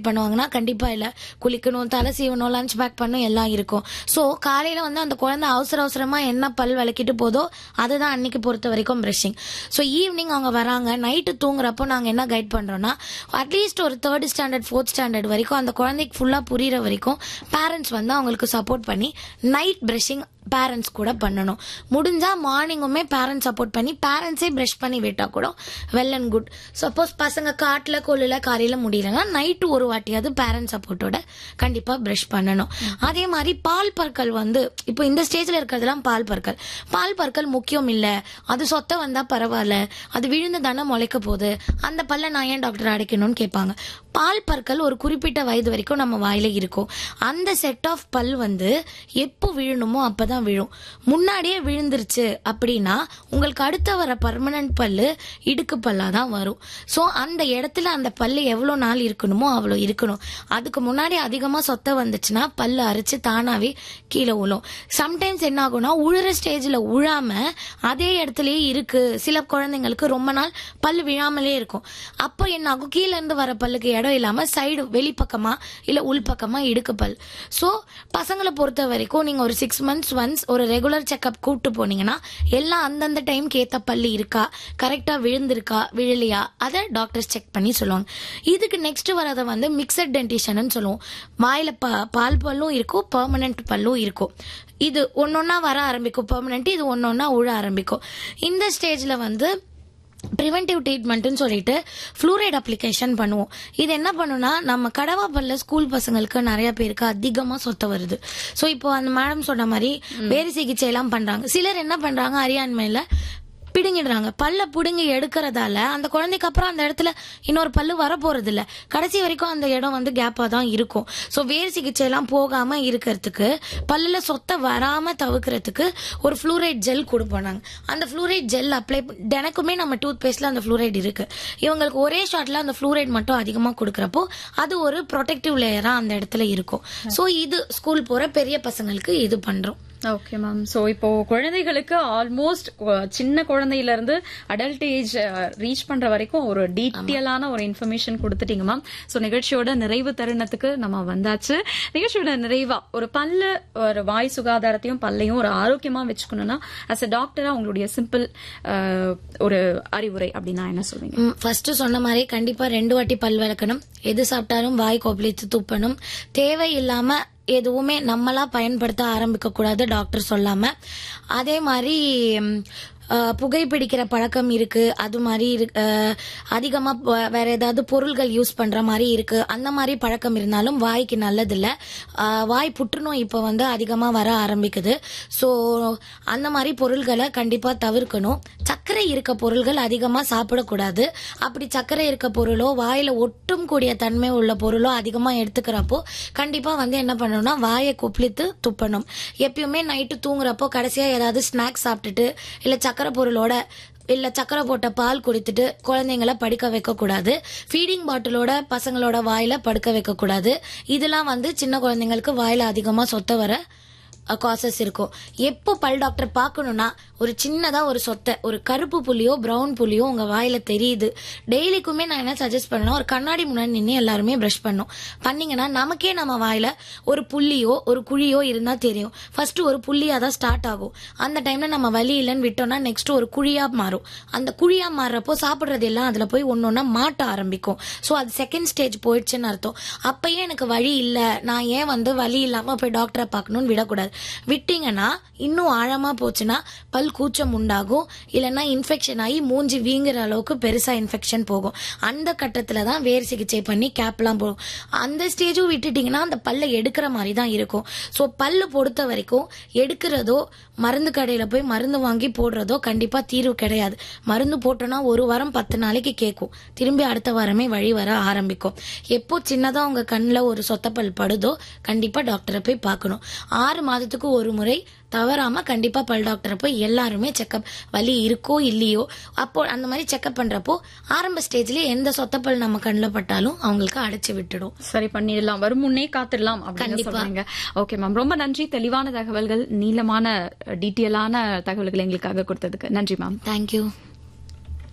Provide பண்ணுவாங்கன்னா கண்டிப்பா இல்ல குளிக்கணும் தலை சீவணும் லஞ்ச் பேக் பண்ணும் எல்லாம் இருக்கும் சோ காலையில வந்து அந்த குழந்தை அவசர அவசரமா என்ன பல் விளக்கிட்டு போதோ அதுதான் அன்னைக்கு பொறுத்த வரைக்கும் பிரஷிங் ஸோ ஈவினிங் அவங்க வராங்க நைட்டு தூங்குறப்போ நாங்க என்ன கைட் பண்றோம்னா அட்லீஸ்ட் ஒரு தேர்ட் ஸ்டாண்டர்ட் ஃபோர்த் ஸ்டாண்டர்ட் வரைக்கும் அந்த குழந்தைக்கு ஃபுல்லா புரியுற வரைக்கும் பேரண்ட்ஸ் வந்து அவங்களுக்கு சப்போர்ட் பண்ணி நைட் பிரஷிங் பேரண்ட்ஸ் கூட பண்ணணும் முடிஞ்சா மார்னிங்குமே பேரண்ட்ஸ் சப்போர்ட் பண்ணி பேரண்ட்ஸே பிரஷ் பண்ணி விட்டா கூட வெல் அண்ட் குட் சப்போஸ் பசங்க காட்டுல கொல்லுல காலையில முடியலன்னா நைட்டு ஒரு வாட்டியாவது பேரண்ட்ஸ் சப்போர்ட்டோட கண்டிப்பா பிரஷ் பண்ணணும் அதே மாதிரி பால் பற்கள் வந்து இப்போ இந்த ஸ்டேஜ்ல இருக்கிறதுலாம் பால் பற்கள் பால் பற்கள் முக்கியம் இல்ல அது சொத்த வந்தா பரவாயில்ல அது விழுந்து தானே முளைக்க போகுது அந்த பல்ல நான் ஏன் டாக்டர் அடைக்கணும்னு கேட்பாங்க பால் பற்கள் ஒரு குறிப்பிட்ட வயது வரைக்கும் நம்ம வாயில இருக்கும் அந்த செட் ஆஃப் பல் வந்து எப்போ விழணுமோ அப்பதான் விழும் முன்னாடியே விழுந்துருச்சு அப்படின்னா உங்களுக்கு அடுத்த வர பர்மனன்ட் பல்லு இடுக்கு பல்லா தான் வரும் ஸோ அந்த இடத்துல அந்த பல்லு எவ்வளோ நாள் இருக்கணுமோ அவ்வளோ இருக்கணும் அதுக்கு முன்னாடி அதிகமா சொத்த வந்துச்சுன்னா பல்லு அரைச்சு தானாவே கீழே விழும் சம்டைம்ஸ் என்ன ஆகும்னா உழுற ஸ்டேஜ்ல உழாம அதே இடத்துலயே இருக்கு சில குழந்தைங்களுக்கு ரொம்ப நாள் பல்லு விழாமலே இருக்கும் அப்போ என்ன ஆகும் கீழ இருந்து வர பல்லுக்கு இடம் இல்லாம சைடு வெளிப்பக்கமா இல்ல உள்பக்கமா இடுக்கு பல் ஸோ பசங்களை பொறுத்த வரைக்கும் நீங்க ஒரு சிக்ஸ் மந்த்ஸ் ஒன்ஸ் ஒரு ரெகுலர் செக்அப் கூப்பிட்டு போனீங்கன்னா எல்லாம் அந்தந்த டைம்க்கு ஏத்த பல்லு இருக்கா கரெக்டா விழுந்திருக்கா விழலையா அதை டாக்டர்ஸ் செக் பண்ணி சொல்லுவாங்க இதுக்கு நெக்ஸ்ட் வரதை வந்து மிக்சட் டென்டிஷன் சொல்லுவோம் வாயில ப- பால் பல்லும் இருக்கும் பெர்மனன்ட் பல்லும் இருக்கும் இது ஒன்னொன்னா வர ஆரம்பிக்கும் பெர்மனன்ட் இது ஒன்னொன்னா உழ ஆரம்பிக்கும் இந்த ஸ்டேஜ்ல வந்து ப்ரிவென்டிவ் ட்ரீட்மெண்ட்னு சொல்லிட்டு ஃப்ளூரைட் அப்ளிகேஷன் பண்ணுவோம் இது என்ன பண்ணுனா நம்ம கடவா பல்ல ஸ்கூல் பசங்களுக்கு நிறைய பேருக்கு அதிகமா சொத்த வருது ஸோ இப்போ அந்த மேடம் சொன்ன மாதிரி வேறு சிகிச்சை எல்லாம் பண்றாங்க சிலர் என்ன பண்றாங்க அறியாண்மையில பிடுங்கிடுறாங்க பல்ல பிடுங்கி எடுக்கிறதால அந்த குழந்தைக்கு அப்புறம் அந்த இடத்துல இன்னொரு பல்லு வர போறது இல்ல கடைசி வரைக்கும் அந்த இடம் வந்து கேப்பா தான் இருக்கும் ஸோ வேறு சிகிச்சை எல்லாம் போகாம இருக்கிறதுக்கு பல்லுல சொத்த வராம தவிர்க்கிறதுக்கு ஒரு ஃப்ளூரைட் ஜெல் கொடுப்போம் நாங்க அந்த ஃப்ளூரைட் ஜெல் அப்ளை எனக்குமே நம்ம டூத் பேஸ்ட்ல அந்த ஃப்ளூரைட் இருக்கு இவங்களுக்கு ஒரே ஷாட்ல அந்த ஃப்ளூரைட் மட்டும் அதிகமா கொடுக்கறப்போ அது ஒரு ப்ரொடெக்டிவ் லேயரா அந்த இடத்துல இருக்கும் ஸோ இது ஸ்கூல் போற பெரிய பசங்களுக்கு இது பண்றோம் ஓகே மேம் சோ இப்போ குழந்தைகளுக்கு ஆல்மோஸ்ட் சின்ன குழந்தையில இருந்து அடல்ட் ஏஜ் ரீச் பண்ற வரைக்கும் ஒரு டீட்டெயிலான ஒரு இன்ஃபர்மேஷன் கொடுத்துட்டீங்க மேம் சோ நிகழ்ச்சியோட நிறைவு தருணத்துக்கு நம்ம வந்தாச்சு நிகழ்ச்சியோட நிறைவா ஒரு பல்லு ஒரு வாய் சுகாதாரத்தையும் பல்லையும் ஒரு ஆரோக்கியமா வச்சுக்கணும்னா அஸ் அ டாக்டரா உங்களுடைய சிம்பிள் ஒரு அறிவுரை அப்படின்னா என்ன சொல்வீங்க ஃபர்ஸ்ட் சொன்ன மாதிரி கண்டிப்பா ரெண்டு வாட்டி பல் விளக்கணும் எது சாப்பிட்டாலும் வாய் கொப்பளித்து துப்பணும் தேவையில்லாம எதுவுமே நம்மளா பயன்படுத்த ஆரம்பிக்க கூடாது டாக்டர் சொல்லாம அதே மாதிரி ம், அஹ், புகைப்பிடிக்கிற பழக்கம் இருக்கு அது மாதிரி இருக்கு அஹ், அதிகமா ப- வேற ஏதாவது பொருள்கள் யூஸ் பண்ற மாதிரி இருக்கு அந்த மாதிரி பழக்கம் இருந்தாலும் வாய்க்கு நல்லதில்ல அஹ், வாய் புற்றுநோய் இப்போ வந்து அதிகமா வர ஆரம்பிக்குது ஸோ அந்த மாதிரி பொருள்களை கண்டிப்பா தவிர்க்கணும் சர்க்கரை இருக்க பொருள்கள் அதிகமா சாப்பிடக்கூடாது அப்படி சர்க்கரை இருக்க பொருளோ வாயில ஒட்டும் கூடிய தன்மை உள்ள பொருளோ அதிகமா எடுத்துக்கிறப்போ கண்டிப்பா வந்து என்ன பண்ணணும்னா வாயை கொப்பளித்து துப்பணும் எப்பயுமே நைட்டு தூங்குறப்போ கடைசியா ஏதாவது ஸ்நாக்ஸ் சாப்பிட்டுட்டு இல்ல சர்க்கரை பொருளோட இல்ல சக்கரை போட்ட பால் குடித்துட்டு குழந்தைங்கள படுக்க வைக்க கூடாது ஃபீடிங் பாட்டிலோட பசங்களோட வாயில படுக்க வைக்க கூடாது இதெல்லாம் வந்து சின்ன குழந்தைங்களுக்கு வாயில அதிகமா சொத்த வர காசஸ் இருக்கும் எப்போ பல் டாக்டர் பார்க்கணும்னா ஒரு சின்னதா ஒரு சொத்தை ஒரு கருப்பு புள்ளியோ பிரவுன் புள்ளியோ உங்க வாயில தெரியுது டெய்லிக்குமே நான் என்ன சஜஸ்ட் பண்ணேன்னா ஒரு கண்ணாடி முன்னாடி நின்று எல்லாருமே பிரஷ் பண்ணும் பண்ணீங்கன்னா நமக்கே நம்ம வாயில ஒரு புள்ளியோ ஒரு குழியோ இருந்தா தெரியும் ஃபர்ஸ்ட் ஒரு புள்ளியா தான் ஸ்டார்ட் ஆகும் அந்த டைம்ல நம்ம வலி இல்லைன்னு விட்டோம்னா நெக்ஸ்ட் ஒரு குழியா மாறும் அந்த குழியா மாறுறப்போ சாப்பிடுறது எல்லாம் அதுல போய் ஒன்னொன்னா மாட்ட ஆரம்பிக்கும் ஸோ அது செகண்ட் ஸ்டேஜ் போயிடுச்சுன்னு அர்த்தம் அப்பயே எனக்கு வழி இல்ல நான் ஏன் வந்து வலி இல்லாம போய் டாக்டரை பார்க்கணும்னு விடக்கூடாது விட்டீங்கன்னா இன்னும் ஆழமா போச்சுன்னா பல் கூச்சம் உண்டாகும் இல்லைன்னா இன்ஃபெக்ஷன் ஆகி மூஞ்சி வீங்குற அளவுக்கு பெருசா இன்ஃபெக்ஷன் போகும் அந்த கட்டத்துல தான் வேர் சிகிச்சை பண்ணி கேப்லாம் போகும் அந்த ஸ்டேஜும் விட்டுட்டீங்கன்னா அந்த பல்லை எடுக்கிற மாதிரி தான் இருக்கும் ஸோ பல்லு பொறுத்த வரைக்கும் எடுக்கிறதோ மருந்து கடையில போய் மருந்து வாங்கி போடுறதோ கண்டிப்பா தீர்வு கிடையாது மருந்து போட்டோம்னா ஒரு வாரம் பத்து நாளைக்கு கேட்கும் திரும்பி அடுத்த வாரமே வழி வர ஆரம்பிக்கும் எப்போ சின்னதா உங்க கண்ணில் ஒரு சொத்தப்பல் படுதோ கண்டிப்பா டாக்டரை போய் பார்க்கணும் ஆறு மாதத்துக்கு ஒரு முறை தவறாம கண்டிப்பா பல் டாக்டரை போய் எல்லாருமே செக்அப் வலி இருக்கோ இல்லையோ அப்போ அந்த மாதிரி செக்அப் பண்றப்போ ஆரம்ப ஸ்டேஜ்லயே எந்த சொத்தப்பல் நம்ம கண்ணில் பட்டாலும் அவங்களுக்கு அடைச்சு விட்டுடும் சரி பண்ணிடலாம் வரும் முன்னே காத்திடலாம் அப்படின்னு கண்டிப்பா. சொல்றீங்க ஓகே மேம் ரொம்ப நன்றி தெளிவான தகவல்கள் நீளமான டீட்டெயிலான தகவல்கள் எங்களுக்காக கொடுத்ததுக்கு நன்றி மேம் தேங்க்யூ